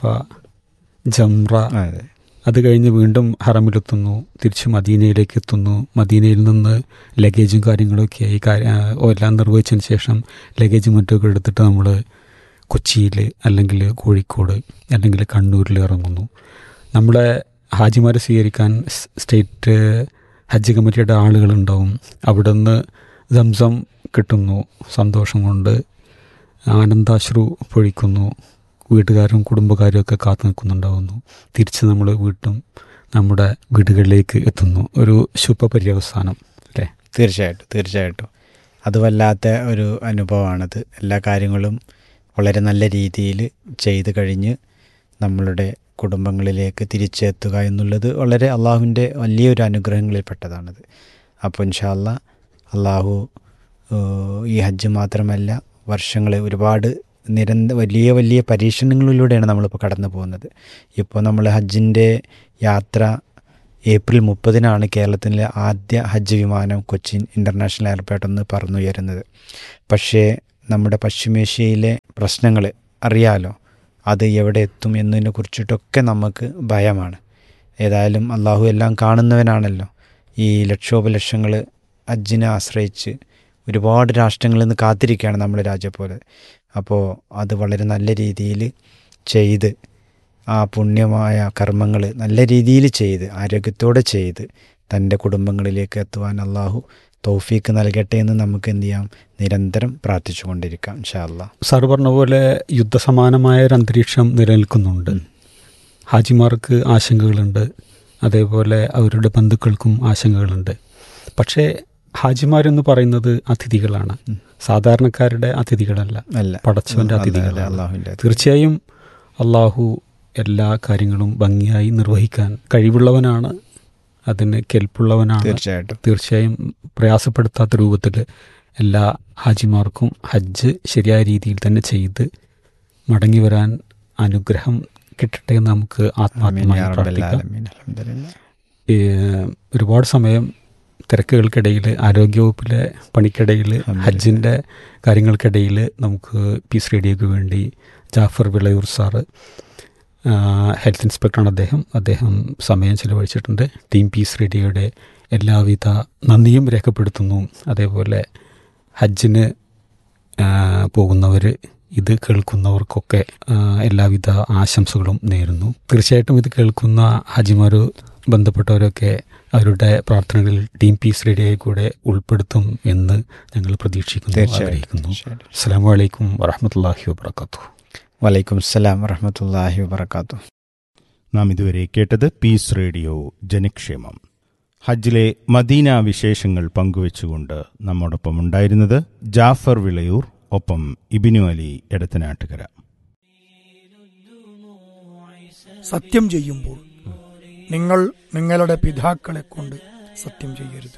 ജംറ അതെ അത് കഴിഞ്ഞ് വീണ്ടും ഹറമിലെത്തുന്നു തിരിച്ച് മദീനയിലേക്ക് എത്തുന്നു മദീനയിൽ നിന്ന് ലഗേജും കാര്യങ്ങളൊക്കെയായി കാര്യ ആ, എല്ലാം നിർവഹിച്ചതിന് ശേഷം ലഗേജും മറ്റൊക്കെ എടുത്തിട്ട് നമ്മൾ കൊച്ചിയിൽ അല്ലെങ്കിൽ കോഴിക്കോട് അല്ലെങ്കിൽ കണ്ണൂരിൽ ഇറങ്ങുന്നു നമ്മളെ ഹാജിമാരെ സ്വീകരിക്കാൻ സ് സ്റ്റേറ്റ് ഹജ്ജ് കമ്മിറ്റിയുടെ ആളുകളുണ്ടാവും അവിടെ നിന്ന് സംസം കിട്ടുന്നു സന്തോഷം കൊണ്ട് ആനന്ദാശ്രു പൊഴിക്കുന്നു വീട്ടുകാരും കുടുംബക്കാരും ഒക്കെ കാത്തു നിൽക്കുന്നുണ്ടാവുന്നു തിരിച്ച് നമ്മൾ വീട്ടും നമ്മുടെ വീടുകളിലേക്ക് എത്തുന്നു ഒരു ശുഭപര്യവസാനം അല്ലേ തീർച്ചയായിട്ടും തീർച്ചയായിട്ടും അത് വല്ലാത്ത ഒരു അനുഭവമാണത് എല്ലാ കാര്യങ്ങളും വളരെ നല്ല രീതിയിൽ ചെയ്ത് കഴിഞ്ഞ് നമ്മളുടെ കുടുംബങ്ങളിലേക്ക് തിരിച്ചെത്തുക എന്നുള്ളത് വളരെ അള്ളാഹുവിൻ്റെ വലിയൊരു അനുഗ്രഹങ്ങളിൽപ്പെട്ടതാണത് അപ്പോൾ ഇൻഷാല്ല അള്ളാഹു ഏഹ്, ഈ ഹജ്ജ് മാത്രമല്ല വർഷങ്ങൾ ഒരുപാട് നിരന്ത വലിയ വലിയ പരീക്ഷണങ്ങളിലൂടെയാണ് നമ്മളിപ്പോൾ കടന്നു പോകുന്നത് ഇപ്പോൾ നമ്മൾ ഹജ്ജിൻ്റെ യാത്ര ഏപ്രിൽ മുപ്പതിനാണ് കേരളത്തിലെ ആദ്യ ഹജ്ജ് വിമാനം കൊച്ചിൻ ഇൻ്റർനാഷണൽ എയർപോർട്ടിൽ നിന്ന് പറന്നുയരുന്നത് പക്ഷേ നമ്മുടെ പശ്ചിമേഷ്യയിലെ പ്രശ്നങ്ങൾ അറിയാലോ അത് എവിടെ എത്തും എന്നതിനെ കുറിച്ചിട്ടൊക്കെ നമുക്ക് ഭയമാണ് ഏതായാലും അള്ളാഹു എല്ലാം കാണുന്നവനാണല്ലോ ഈ ലക്ഷോപലക്ഷങ്ങൾ ഹജ്ജിനെ ആശ്രയിച്ച് ഒരുപാട് രാഷ്ട്രങ്ങളിൽ നിന്ന് കാത്തിരിക്കുകയാണ് നമ്മുടെ രാജ്യം പോലെ അപ്പോൾ അത് വളരെ നല്ല രീതിയിൽ ചെയ്ത് ആ പുണ്യമായ കർമ്മങ്ങൾ നല്ല രീതിയിൽ ചെയ്ത് ആരോഗ്യത്തോടെ ചെയ്ത് തൻ്റെ കുടുംബങ്ങളിലേക്ക് എത്തുവാൻ അള്ളാഹു തൗഫീക്ക് നൽകട്ടെ എന്ന് നമുക്ക് എന്ത് ചെയ്യാം നിരന്തരം പ്രാർത്ഥിച്ചുകൊണ്ടിരിക്കാം ഇൻഷാ അള്ളാഹ് സാറ് പറഞ്ഞ പോലെ യുദ്ധസമാനമായ ഒരു അന്തരീക്ഷം നിലനിൽക്കുന്നുണ്ട് ഹാജിമാർക്ക് ആശങ്കകളുണ്ട് അതേപോലെ അവരുടെ ബന്ധുക്കൾക്കും ആശങ്കകളുണ്ട് പക്ഷേ ഹാജിമാരെന്ന് പറയുന്നത് അതിഥികളാണ് സാധാരണക്കാരുടെ അതിഥികളല്ല അല്ല പടച്ചവന്റെ അതിഥികളാണ് അള്ളാഹുവിൻ്റെ തീർച്ചയായും അള്ളാഹു എല്ലാ കാര്യങ്ങളും ഭംഗിയായി നിർവഹിക്കാൻ കഴിവുള്ളവനാണ് അതിന് കെൽപ്പുള്ളവനാണ് തീർച്ചയായിട്ടും തീർച്ചയായും പ്രയാസപ്പെടുത്താത്ത രൂപത്തിൽ എല്ലാ ഹാജിമാർക്കും ഹജ്ജ് ശരിയായ രീതിയിൽ തന്നെ ചെയ്ത് മടങ്ങി വരാൻ അനുഗ്രഹം കിട്ടട്ടെ എന്ന് നമുക്ക് ആമീൻ ആത്മാർത്ഥമായി യാ റബ്ബൽ പ്രാർത്ഥിക്കാം ആലമീൻ. അൽഹംദുലില്ലാ. ഈ, ഒരുപാട് സമയം തിരക്കുകൾക്കിടയിൽ ആരോഗ്യവകുപ്പിലെ പണിക്കിടയിൽ അൽഹംദുലില്ലാ. ഹജ്ജിൻ്റെ കാര്യങ്ങൾക്കിടയിൽ നമുക്ക് പീസ് റേഡിയോയ്ക്ക് വേണ്ടി ജാഫർ വിളയൂർ സാറ് ആ, ഹെൽത്ത് ഇൻസ്പെക്ടറാണ് അദ്ദേഹം അദ്ദേഹം സമയം ചിലവഴിച്ചിട്ടുണ്ട് ടീം പീസ് റേഡിയോയുടെ എല്ലാവിധ നന്ദിയും രേഖപ്പെടുത്തുന്നു അതേപോലെ ഹജ്ജിന് പോകുന്നവർ ഇത് കേൾക്കുന്നവർക്കൊക്കെ ആ, എല്ലാവിധ ആശംസകളും നേരുന്നു തീർച്ചയായിട്ടും ഇത് കേൾക്കുന്ന ഹജിമാർ ബന്ധപ്പെട്ടവരൊക്കെ അവരുടെ പ്രാർത്ഥനകളിൽ ടീം പീസ് റേഡിയോയിൽ കൂടെ ഉൾപ്പെടുത്തും എന്ന് ഞങ്ങൾ പ്രതീക്ഷിക്കുന്നു തീർച്ചയായും ആഗ്രഹിക്കുന്നു തീർച്ചയായും. അസ്സാം വലൈക്കും വറഹമത്തല്ലാഹി വാബർക്കാത്തു വലൈക്കും സ്സലാം വറഹമത്തല്ലാഹി വബർക്കാത്തു നാം ഇതുവരെ കേട്ടത് പീസ് റേഡിയോ ജനക്ഷേമം ഹജ്ജിലെ മദീന വിശേഷങ്ങൾ പങ്കുവെച്ചുകൊണ്ട് നമ്മോടൊപ്പം ഉണ്ടായിരുന്നത് ജാഫർ വിളയൂർ ഒപ്പം ഇബിനു അലി എടത്തനാട്ടുകര സത്യം ചെയ്യുമ്പോൾ നിങ്ങൾ നിങ്ങളുടെ പിതാക്കളെ കൊണ്ട് സത്യം ചെയ്യരുത്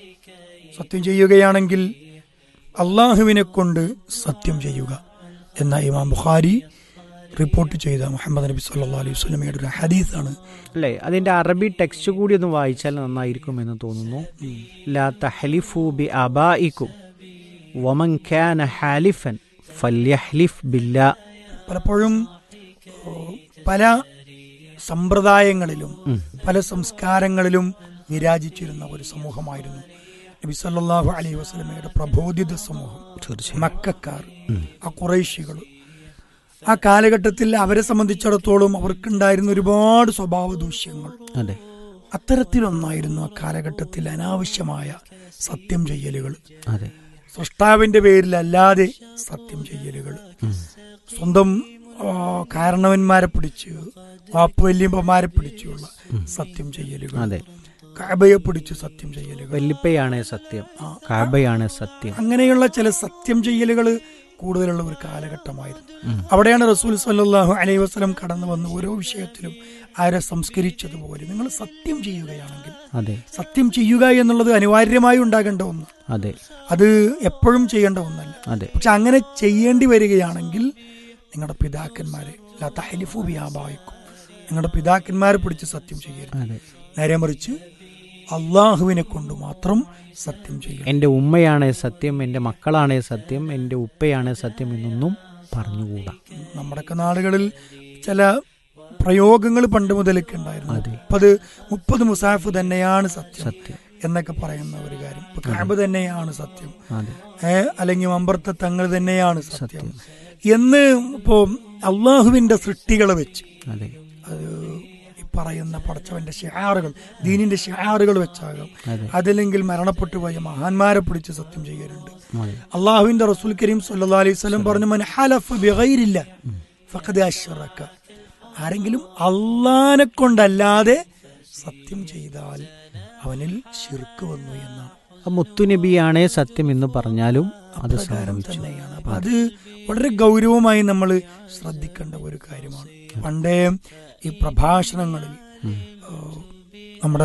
സത്യം ചെയ്യുകയാണെങ്കിൽ അള്ളാഹുവിനെ കൊണ്ട് സത്യം ചെയ്യുക എന്ന ഇമാം ബുഖാരി റിപ്പോർട്ട് ചെയ്ത മുഹമ്മദ് നബി സല്ലാ അലൈഹി വസ്ലമയുടെ ഒരു ഹദീസാണ് അല്ലേ അതിന്റെ അറബി ടെക്സ്റ്റ് കൂടി ഒന്ന് വായിച്ചാൽ നന്നായിരിക്കും എന്ന് തോന്നുന്നു ലാ തഹ്ലിഫു ബി അബായിക്കും വമൻ കാന ഹാലിഫൻ ഫല്യഹ്ലിഫ് ബില്ലാ പലപ്പോഴും ഓ, പല സമ്പ്രദായങ്ങളിലും പല സംസ്കാരങ്ങളിലും വിരാജിച്ചിരുന്ന ഒരു സമൂഹമായിരുന്നു നബി സല്ലല്ലാഹു അലൈഹി വസല്ലമയുടെ പ്രബോധിത സമൂഹം മക്കാർ ആ കുറേശികൾ ആ കാലഘട്ടത്തിൽ അവരെ സംബന്ധിച്ചിടത്തോളം അവർക്കുണ്ടായിരുന്ന ഒരുപാട് സ്വഭാവ ദൂഷ്യങ്ങൾ അതെ അത്തരത്തിലൊന്നായിരുന്നു ആ കാലഘട്ടത്തിൽ അനാവശ്യമായ സത്യം ചെയ്യലുകൾ അതെ സൃഷ്ടാവിന്റെ പേരിലല്ലാതെ സത്യം ചെയ്യലുകൾ സ്വന്തം ആ, കാരണവന്മാരെ പിടിച്ച് വാപ്പുവല്യമ്പന്മാരെ പിടിച്ചുള്ള സത്യം ചെയ്യലുകൾ അതെ കഅബയെ പിടിച്ച് സത്യം ചെയ്യലുകൾ വല്ലിപ്പയാണ് സത്യം ആ, കാബയാണ് സത്യം അങ്ങനെയുള്ള ചില സത്യം ചെയ്യലുകൾ കൂടുതലുള്ള ഒരു കാലഘട്ടമായിരുന്നു അവിടെയാണ് റസൂൽ സല്ലല്ലാഹു അലൈഹി വസല്ലം കടന്നു വന്ന് ഓരോ വിഷയത്തിലും ആരെ സംസ്കരിച്ചതുപോലെ നിങ്ങൾ സത്യം ചെയ്യുകയാണെങ്കിൽ അതെ സത്യം ചെയ്യുക എന്നുള്ളത് അനിവാര്യമായി ഉണ്ടാകേണ്ട ഒന്ന് അതെ അത് എപ്പോഴും ചെയ്യേണ്ട ഒന്നല്ല അതെ പക്ഷെ അങ്ങനെ ചെയ്യേണ്ടി വരികയാണെങ്കിൽ നിങ്ങളുടെ പിതാക്കന്മാരെ ലാ തഹ്ലിഫു ബിആബായിക്കും നിങ്ങളുടെ പിതാക്കന്മാരെ പിടിച്ച് സത്യം ചെയ്യരുത് അതെ നേരെ മറിച്ച് അള്ളാഹുവിനെ കൊണ്ട് മാത്രം സത്യം ചെയ്യണം എൻ്റെ ഉമ്മയാണ് സത്യം എൻ്റെ മക്കളാണ് സത്യം എൻ്റെ ഉപ്പയാണ് സത്യം എന്നൊന്നും പറഞ്ഞുകൂടാ നമ്മുടെയൊക്കെ നാടുകളിൽ ചില പ്രയോഗങ്ങൾ പണ്ട് മുതലൊക്കെ ഉണ്ടായിരുന്നു അതെ. മുപ്പത് മുപ്പത് മുസാഫ് തന്നെയാണ് സത്യം സത്യം എന്നൊക്കെ പറയുന്ന ഒരു കാര്യം ഇപ്പൊ കാബ് തന്നെയാണ് സത്യം അതെ ഏ അല്ലെങ്കിൽ മമ്പർത്ത തങ്ങൾ തന്നെയാണ് സത്യം സത്യം എന്ന് ഇപ്പോ അള്ളാഹുവിന്റെ സൃഷ്ടികളെ വെച്ച് അതെ അത് ഈ പറയുന്ന പടച്ചവന്റെ ഷിഹാറുകൾ ദീനിന്റെ ഷിഹാറുകൾ വെച്ചാകാം അതെ അതല്ലെങ്കിൽ മരണപ്പെട്ടു പോയ മഹാന്മാരെ പിടിച്ച് സത്യം ചെയ്യലുണ്ട് അതെ അള്ളാഹുവിന്റെ റസൂൽ കരീം സല്ലല്ലാഹു അലൈഹി വസല്ലം പറഞ്ഞു മൻ ഹലഫ ബിഗൈരില്ല ഫഖദ് അശ്റക ആരെങ്കിലും അള്ളാനെ കൊണ്ടല്ലാതെ സത്യം ചെയ്താൽ അവനിൽ ശിർക്ക് വന്നു എന്നാണ് ആ മുത്തുനബിയാണ് സത്യം എന്ന് പറഞ്ഞാലും അത് അപ്രകാരം സംഭവിച്ചു തന്നെയാണ് അപ്പൊ അത് വളരെ ഗൗരവമായി നമ്മൾ ശ്രദ്ധിക്കേണ്ട ഒരു കാര്യമാണ് പണ്ടേ ഈ പ്രഭാഷണങ്ങളിൽ ഉം. ആ, നമ്മുടെ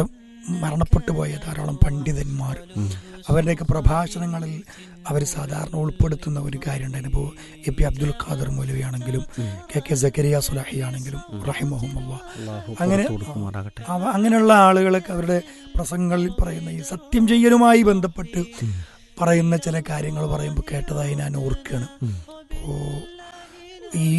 മരണപ്പെട്ടു പോയ ധാരാളം പണ്ഡിതന്മാർ അവരുടെയൊക്കെ പ്രഭാഷണങ്ങളിൽ അവർ സാധാരണ ഉൾപ്പെടുത്തുന്ന ഒരു കാര്യം ഉണ്ടായിരുന്നു ഇപ്പോൾ A P Abdul Khader Maulavi K K Zakariya Swalahi ആണെങ്കിലും റഹിമഹുമല്ല അള്ളാഹു അങ്ങനെ പുറത്തു കൊടുക്കുമാറാകട്ടെ അവ അങ്ങനെയുള്ള ആളുകളൊക്കെ അവരുടെ പ്രസംഗങ്ങളിൽ പറയുന്ന ഈ സത്യം ചെയ്യലുമായി ബന്ധപ്പെട്ട് പറയുന്ന ചില കാര്യങ്ങൾ പറയുമ്പോൾ കേട്ടതായി ഞാൻ ഓർക്കുകയാണ് അപ്പോ ഈ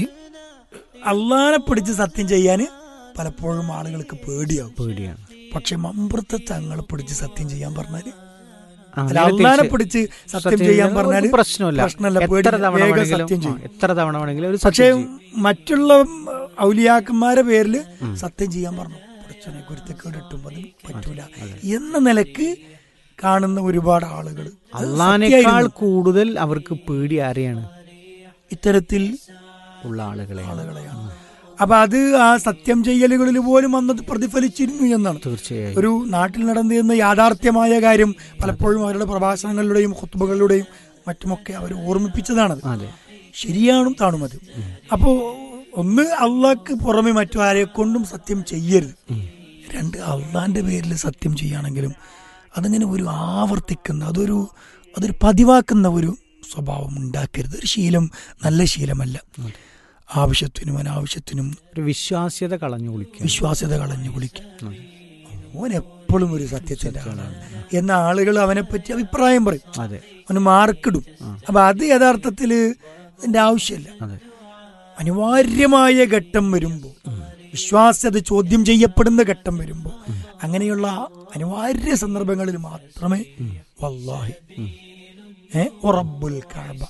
അള്ളാനെ പിടിച്ച് സത്യം ചെയ്യാൻ പലപ്പോഴും ആളുകൾക്ക് പേടിയാവും പേടിയാണ് പക്ഷെ മമ്പുറത്തെ തങ്ങളെ പിടിച്ച് സത്യം ചെയ്യാൻ പറഞ്ഞാല് അങ്ങനെ അല്ല, അള്ളാനെ തിരിച്ച് പിടിച്ച് സത്യം സത്യം ചെയ്യാൻ ചെയ്യാൻ പറഞ്ഞാല് ഒരു പ്രശ്നമില്ല പ്രശ്നമല്ല എത്ര പേടി തവണ വേഗം വേണമെങ്കിലും സത്യം ആ, ചെയ്യും എത്ര തവണ വേണമെങ്കിലും ഒരു പക്ഷേ സത്യം ചെയ്യും. മറ്റുള്ള ഔലിയാക്കന്മാരെ പേരില് സത്യം ചെയ്യാൻ പറഞ്ഞു പഠിച്ചനെ കുരുത്തക്കേട് ഇട്ടും അത് പറ്റൂല എന്ന നിലക്ക് കാണുന്ന ഒരുപാട് ആളുകൾ അള്ളാനേക്കാൾ കൂടുതൽ അവർക്ക് പേടി ആരെയാണ് ഇത്തരത്തിൽ ഉള്ള ആളുകളെ ആളുകളെയാണ് അപ്പൊ അത് ആ സത്യം ചെയ്യലുകളിൽ പോലും അന്നത് പ്രതിഫലിച്ചിരുന്നു എന്നാണ് തീർച്ചയായും ഒരു നാട്ടിൽ നടന്നിരുന്ന യാഥാർത്ഥ്യമായ കാര്യം പലപ്പോഴും അവരുടെ പ്രഭാഷണങ്ങളിലൂടെയും ഹുത്തുബകളിലൂടെയും മറ്റുമൊക്കെ അവർ ഓർമ്മിപ്പിച്ചതാണത് അതെ ശരിയാണും താണും അത് അപ്പോ ഒന്ന് അള്ളാഹ്ക്ക് പുറമെ മറ്റു ആരെ കൊണ്ടും സത്യം ചെയ്യരുത് രണ്ട് അള്ളാന്റെ പേരിൽ സത്യം ചെയ്യുകയാണെങ്കിലും അതിങ്ങനെ ഒരു ആവർത്തിക്കുന്ന അതൊരു അതൊരു പതിവാക്കുന്ന ഒരു സ്വഭാവം ഉണ്ടാക്കരുത് ഒരു ശീലം നല്ല ശീലമല്ല ആവശ്യത്തിനും അനാവശ്യത്തിനും ഒരു വിശ്വാസ്യത കളഞ്ഞു കുളിക്കുക വിശ്വാസ്യത കളഞ്ഞു കുളിക്കും ഓൻ എപ്പോഴും ഒരു സത്യത്തിന്റെ ആളാണ് എന്ന ആളുകൾ അവനെ പറ്റി അഭിപ്രായം പറയും അതെ അവന് മാർക്കിടും അപ്പൊ അത് യഥാർത്ഥത്തിൽ അതിന്റെ ആവശ്യമില്ല അതെ അനിവാര്യമായ ഘട്ടം വരുമ്പോൾ വിശ്വാസ്യത ചോദ്യം ചെയ്യപ്പെടുന്ന ഘട്ടം വരുമ്പോൾ അങ്ങനെയുള്ള അനിവാര്യ സന്ദർഭങ്ങളിൽ മാത്രമേ വല്ലാഹി ഏ ഒറബുൽ കഅബ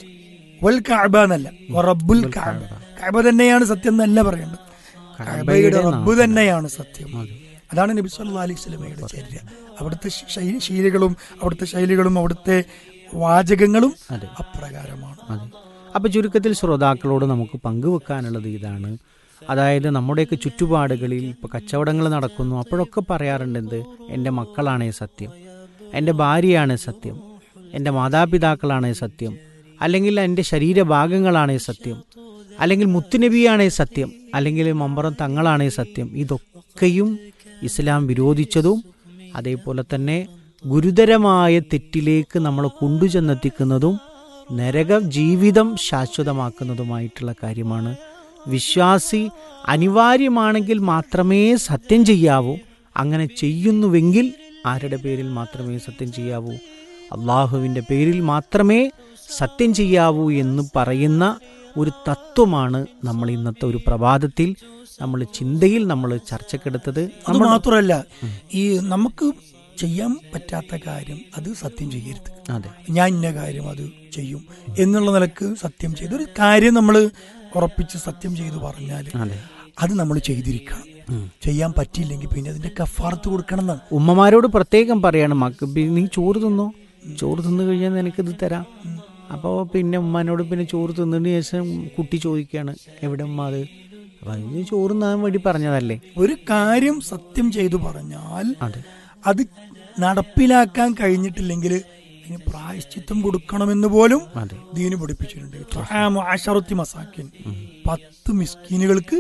വൽ കഅബ എന്നല്ല ഒറബുൽ കഅബ കഅബ തന്നെയാണ് സത്യം എന്നല്ല പറയേണ്ടത് കഅബയുടെ റബ്ബ് തന്നെയാണ് സത്യം അതാണ് നബി സല്ലല്ലാഹു അലൈഹി വസല്ലമയുടെ ചര്യ അവിടുത്തെ ശൈ- ശൈലികളും അവിടുത്തെ ശൈലികളും അവിടുത്തെ വാചകങ്ങളും അതെ. അപ്രകാരമാണ് അതെ അപ്പൊ ചുരുക്കത്തിൽ ശ്രോതാക്കളോട് നമുക്ക് പങ്കുവെക്കാനുള്ളത് ഇതാണ് അതായത് നമ്മുടെയൊക്കെ ചുറ്റുപാടുകളിൽ ഇപ്പൊ കച്ചവടങ്ങൾ നടക്കുന്നു അപ്പോഴൊക്കെ പറയാറുണ്ട് എന്ത് എൻ്റെ മക്കളാണേ സത്യം എൻ്റെ ഭാര്യയാണ് സത്യം എൻ്റെ മാതാപിതാക്കളാണേ സത്യം അല്ലെങ്കിൽ എൻ്റെ ശരീരഭാഗങ്ങളാണേ സത്യം അല്ലെങ്കിൽ മുത്തുനബിയാണേ സത്യം അല്ലെങ്കിൽ മമ്പറം തങ്ങളാണേ സത്യം ഇതൊക്കെയും ഇസ്ലാം വിരോധിച്ചതും അതേപോലെ തന്നെ ഗുരുതരമായ തെറ്റിലേക്ക് നമ്മൾ കൊണ്ടുചെന്നെത്തിക്കുന്നതും നരക ജീവിതം ശാശ്വതമാക്കുന്നതുമായിട്ടുള്ള കാര്യമാണ് വിശ്വാസി അനിവാര്യമാണെങ്കിൽ മാത്രമേ സത്യം ചെയ്യാവൂ അങ്ങനെ ചെയ്യുന്നുവെങ്കിൽ ആരുടെ പേരിൽ മാത്രമേ സത്യം ചെയ്യാവൂ അള്ളാഹുവിൻ്റെ പേരിൽ മാത്രമേ സത്യം ചെയ്യാവൂ എന്ന് പറയുന്ന ഒരു തത്വമാണ് നമ്മൾ ഇന്നത്തെ ഒരു പ്രഭാതത്തിൽ നമ്മൾ ചിന്തയിൽ നമ്മൾ ചർച്ചക്കെടുത്തത് അത് മാത്രമല്ല ഈ നമുക്ക് ചെയ്യാൻ പറ്റാത്ത കാര്യം അത് സത്യം ചെയ്യരുത് അതെ ഞാൻ ഇന്ന കാര്യം അത് ചെയ്യും എന്നുള്ള നിലക്ക് സത്യം ചെയ്ത് ഒരു കാര്യം നമ്മൾ ഉറപ്പിച്ച് സത്യം ചെയ്ത് പറഞ്ഞാൽ അതെ അത് നമ്മൾ ചെയ്തിരിക്കണം ചെയ്യാൻ പറ്റിയില്ലെങ്കിൽ പിന്നെ അതിന്റെ കഫാർത്ത് കൊടുക്കണം എന്നാണ് ഉമ്മമാരോട് പ്രത്യേകം പറയാണ് മക്ക ബി- നീ ചോറ് തിന്നോ ചോറ് തിന്നു കഴിഞ്ഞാൽ നിനക്കിത് തരാം അപ്പോൾ പിന്നെ ഉമ്മാനോട് പിന്നെ ചോറ് തിന്നതിന് ശേഷം കുട്ടി ചോദിക്കുകയാണ് എവിടെ ഉമ്മ അത് അപ്പം അതിന് ചോറ് തിന്നാൻ വേണ്ടി പറഞ്ഞതല്ലേ ഒരു കാര്യം സത്യം ചെയ്തു പറഞ്ഞാൽ അതെ അത് നടപ്പിലാക്കാൻ കഴിഞ്ഞിട്ടില്ലെങ്കിൽ അതിന് പ്രായശ്ചിത്തം കൊടുക്കണമെന്ന് പോലും അതെ ദീന് പഠിപ്പിച്ചിട്ടുണ്ട് ത്വആമു അശറത്തി മസാക്കിൻ പത്ത് മിസ്കീനുകൾക്ക്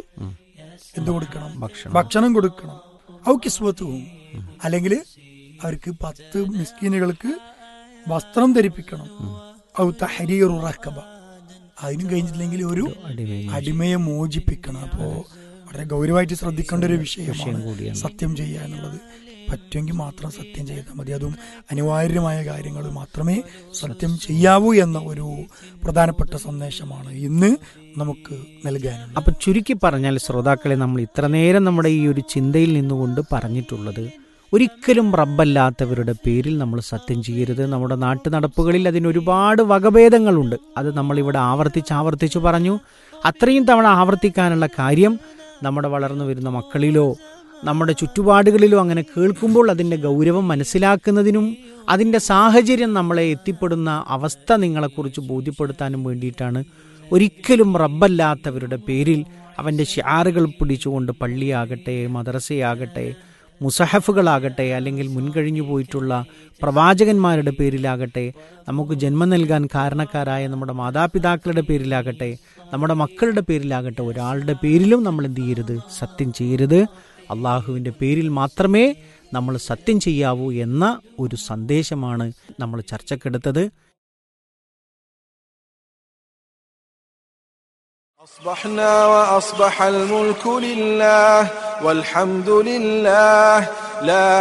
എന്ത് കൊടുക്കണം ഭക്ഷണം. ഭക്ഷണം കൊടുക്കണം ഔ കിസ്വത്തുവും അല്ലെങ്കിൽ അവർക്ക് പത്ത് മിസ്കീനുകൾക്ക് വസ്ത്രം ധരിപ്പിക്കണം ഔ തഹരീറു റക്കബ അതിനും കഴിഞ്ഞിട്ടില്ലെങ്കിൽ ഒരു അടിമയും അടിമയെ മോചിപ്പിക്കണം അപ്പോ വളരെ ഗൗരവമായിട്ട് ശ്രദ്ധിക്കേണ്ട ഒരു വിഷയമാണ് കൂടിയാണ്. സത്യം ചെയ്യുക എന്നുള്ളത് പറ്റുമെങ്കിൽ മാത്രം സത്യം ചെയ്താൽ മതി അതും അനിവാര്യമായ കാര്യങ്ങൾ മാത്രമേ സത്യം ചെയ്യാവൂ എന്ന ഒരു പ്രധാനപ്പെട്ട സന്ദേശമാണ് ഇന്ന് നമുക്ക് നൽകാനുള്ളത് അപ്പൊ ചുരുക്കി പറഞ്ഞാൽ ശ്രോതാക്കളെ നമ്മൾ ഇത്ര നേരം നമ്മുടെ ഈ ഒരു ചിന്തയിൽ നിന്നുകൊണ്ട് പറഞ്ഞിട്ടുള്ളത് ഒരിക്കലും റബ്ബല്ലാത്തവരുടെ പേരിൽ നമ്മൾ സത്യം ചെയ്യരുത് നമ്മുടെ നാട്ടു നടപ്പുകളിൽ അതിന് ഒരുപാട് വകഭേദങ്ങളുണ്ട് അത് നമ്മളിവിടെ ആവർത്തിച്ച് ആവർത്തിച്ച് പറഞ്ഞു അത്രയും തവണ ആവർത്തിക്കാനുള്ള കാര്യം നമ്മുടെ വളർന്നു വരുന്ന മക്കളിലോ നമ്മുടെ ചുറ്റുപാടുകളിലോ അങ്ങനെ കേൾക്കുമ്പോൾ അതിൻ്റെ ഗൗരവം മനസ്സിലാക്കുന്നതിനും അതിൻ്റെ സാഹചര്യം നമ്മളെ എത്തിപ്പെടുന്ന അവസ്ഥ നിങ്ങളെക്കുറിച്ച് ബോധ്യപ്പെടുത്താനും വേണ്ടിയിട്ടാണ് ഒരിക്കലും റബ്ബല്ലാത്തവരുടെ പേരിൽ അവൻ്റെ ഷിയാറുകൾ പിടിച്ചുകൊണ്ട് പള്ളിയാകട്ടെ മദ്രസയാകട്ടെ മുസഹഫുകളാകട്ടെ അല്ലെങ്കിൽ മുൻകഴിഞ്ഞു പോയിട്ടുള്ള പ്രവാചകന്മാരുടെ പേരിലാകട്ടെ നമുക്ക് ജന്മം നൽകാൻ കാരണക്കാരായ നമ്മുടെ മാതാപിതാക്കളുടെ പേരിലാകട്ടെ നമ്മുടെ മക്കളുടെ പേരിലാകട്ടെ ഒരാളുടെ പേരിലും നമ്മൾ എന്ത് ചെയ്യരുത് സത്യം ചെയ്യരുത് അള്ളാഹുവിൻ്റെ പേരിൽ മാത്രമേ നമ്മൾ സത്യം ചെയ്യാവൂ എന്ന ഒരു സന്ദേശമാണ് നമ്മൾ ചർച്ചക്കെടുത്തത് أصبحنا وأصبح الملك لله والحمد لله لا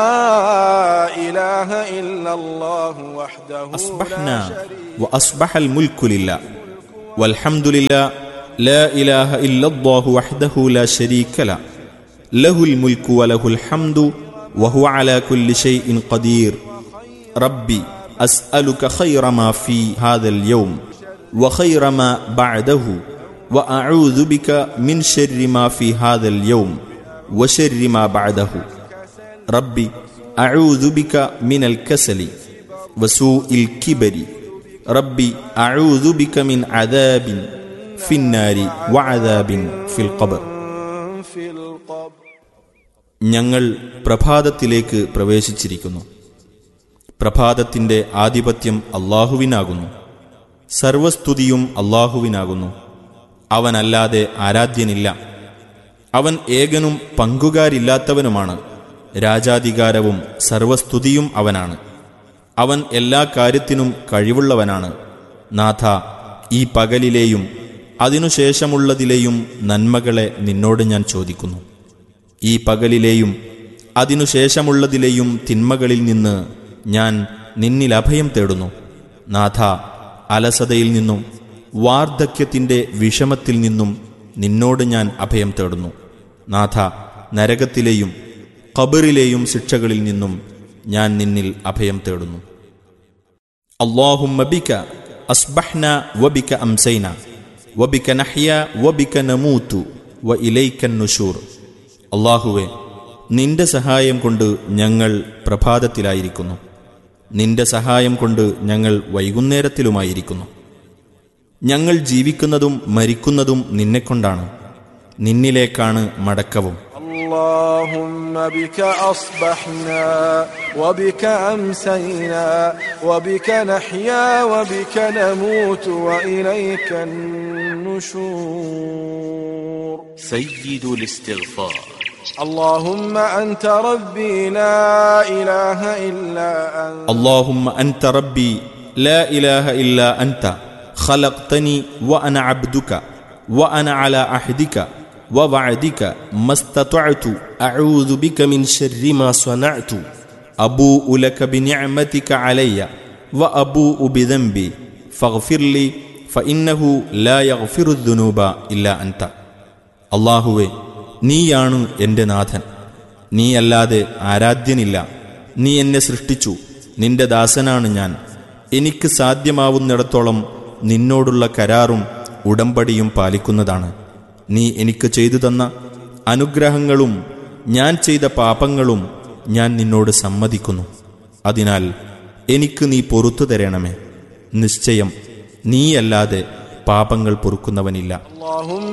إله إلا الله وحده أصبحنا لا شريك وأصبح الملك لله والحمد لله لا إله إلا الله وحده لا شريك له له الملك وله الحمد وهو على كل شيء قدير ربي أسألك خير ما في هذا اليوم وخير ما بعده وأعوذ بك من شر ما في هذا اليوم وشر ما بعده ربي أعوذ بك من الكسل وسوء الكبر ربي أعوذ بك من عذاب في النار وعذاب في القبر في القبر ഞങ്ങൾ പ്രഭാതത്തിലേക്ക് പ്രവേശിച്ചിരിക്കുന്നു പ്രഭാതത്തിന്റെ ആധിപത്യം അള്ളാഹുവിനാകുന്നു സർവസ്തുതിയും അള്ളാഹുവിനാകുന്നു അവനല്ലാതെ ആരാധ്യനില്ല അവൻ ഏകനും പങ്കുകാരില്ലാത്തവനുമാണ് രാജാധികാരവും സർവസ്തുതിയും അവനാണ് അവൻ എല്ലാ കാര്യത്തിനും കഴിവുള്ളവനാണ് നാഥ ഈ പകലിലെയും അതിനുശേഷമുള്ളതിലെയും നന്മകളെ നിന്നോട് ഞാൻ ചോദിക്കുന്നു ഈ പകലിലെയും അതിനുശേഷമുള്ളതിലെയും തിന്മകളിൽ നിന്ന് ഞാൻ നിന്നിൽ അഭയം തേടുന്നു നാഥ അലസതയിൽ നിന്നും വാർദ്ധക്യത്തിൻ്റെ വിഷമത്തിൽ നിന്നും നിന്നോട് ഞാൻ അഭയം തേടുന്നു നാഥ നരകത്തിലെയും ഖബറിലെയും ശിക്ഷകളിൽ നിന്നും ഞാൻ നിന്നിൽ അഭയം തേടുന്നു اللهم بك أصبحنا وبك أمسينا وبك نحيا وبك نموت وإليك النشور അള്ളാഹുവെ നിന്റെ സഹായം കൊണ്ട് ഞങ്ങൾ പ്രഭാതത്തിലായിരിക്കുന്നു നിന്റെ സഹായം കൊണ്ട് ഞങ്ങൾ വൈകുന്നേരത്തിലുമായിരിക്കുന്നു ഞങ്ങൾ ജീവിക്കുന്നതും മരിക്കുന്നതും നിന്നെക്കൊണ്ടാണ് നിന്നിലേക്കാണ് മടക്കവും اللهم بك أصبحنا وبك أمسينا وبك نحيا وبك نموت وإليك النشور سيد الاستغفار اللهم أنت ربي لا إله إلا أنت اللهم أنت ربي لا إله إلا أنت خلقتني وأنا عبدك وأنا على عهدك ووعدك ما استطعت أعوذ بك من شر ما صنعت أبوء لك بنعمتك علي وأبوء بذنبي فاغفر لي فإنه لا يغفر الذنوب إلا أنت അള്ളാഹുവെ നീയാണ് എൻ്റെ നാഥൻ നീയല്ലാതെ ആരാധ്യനില്ല നീ എന്നെ സൃഷ്ടിച്ചു നിന്റെ ദാസനാണ് ഞാൻ എനിക്ക് സാധ്യമാവുന്നിടത്തോളം നിന്നോടുള്ള കരാറും ഉടമ്പടിയും പാലിക്കുന്നതാണ് നീ എനിക്ക് ചെയ്തു തന്ന അനുഗ്രഹങ്ങളും ഞാൻ ചെയ്ത പാപങ്ങളും ഞാൻ നിന്നോട് സമ്മതിക്കുന്നു അതിനാൽ എനിക്ക് നീ പൊറത്തു തരണമേ നിശ്ചയം നീയല്ലാതെ പാപങ്ങൾ പൊറുക്കുന്നവനില്ല اللهم